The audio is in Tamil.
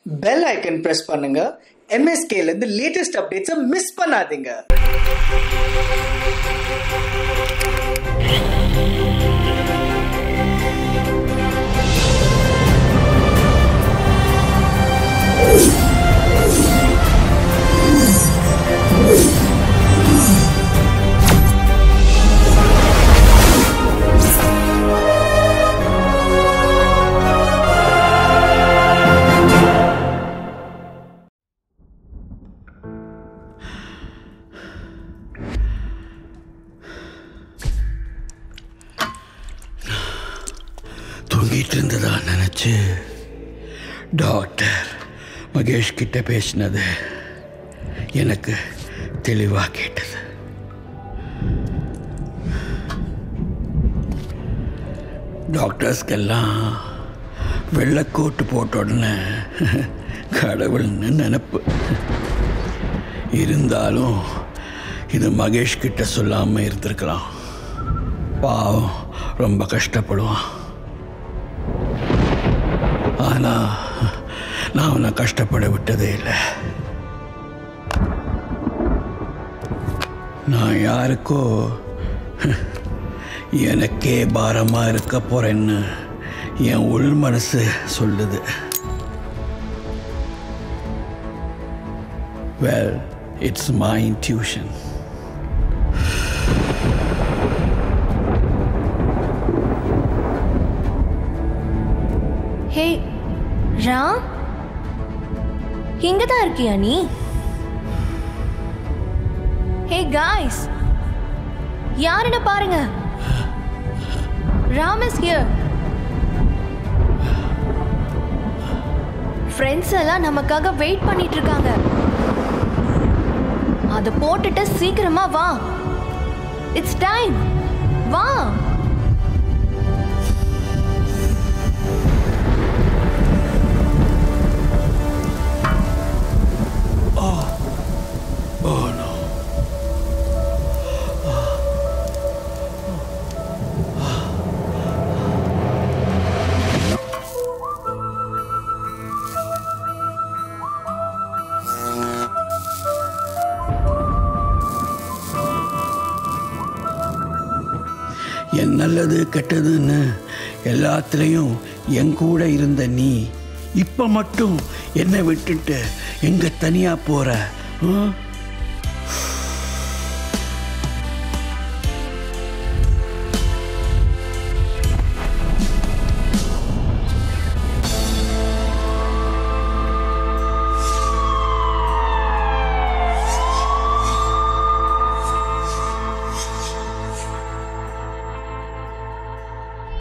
பெல் ஐக்கன் பிரஸ் பண்ணுங்க MSK ல இருந்து லேட்டஸ்ட் அப்டேட்ஸை மிஸ் பண்ணாதீங்க தூங்கிட்டு இருந்ததா நினச்சி டாக்டர் மகேஷ் கிட்ட பேசினது எனக்கு தெளிவாக கேட்டது டாக்டர்ஸ்க்கெல்லாம் வெள்ளைக்கோட்டு போட்ட உடனே கடவுள்னு நினப்பு இருந்தாலும் இது மகேஷ் கிட்ட சொல்லாமல் இருந்திருக்கலாம் பாவம் ரொம்ப கஷ்டப்படுவான் ஆனால் நான் அவனை கஷ்டப்பட விட்டதே இல்லை நான் யாருக்கோ எனக்கே பாரமாக இருக்க போகிறேன்னு என் உள் மனசு சொல்லுது well it's my intuition hey Ram இங்க தான் இருக்கியா நீ ஹே காய்ஸ் யாருன்னு பாருங்க ராம் இஸ் ஹியர் ஃப்ரெண்ட்ஸ் எல்லாம் நமக்காக வெயிட் பண்ணிட்டு இருக்காங்க அதை போட்டுட்டு சீக்கிரமா வா இட்ஸ் டைம் வா Oh no. என் நல்லது கெட்டதுன்னு எல்லாத்துலேயும் என் கூட இருந்த நீ இப்போ மட்டும் என்னை விட்டுட்டு எங்க தனியாக போற ஆ?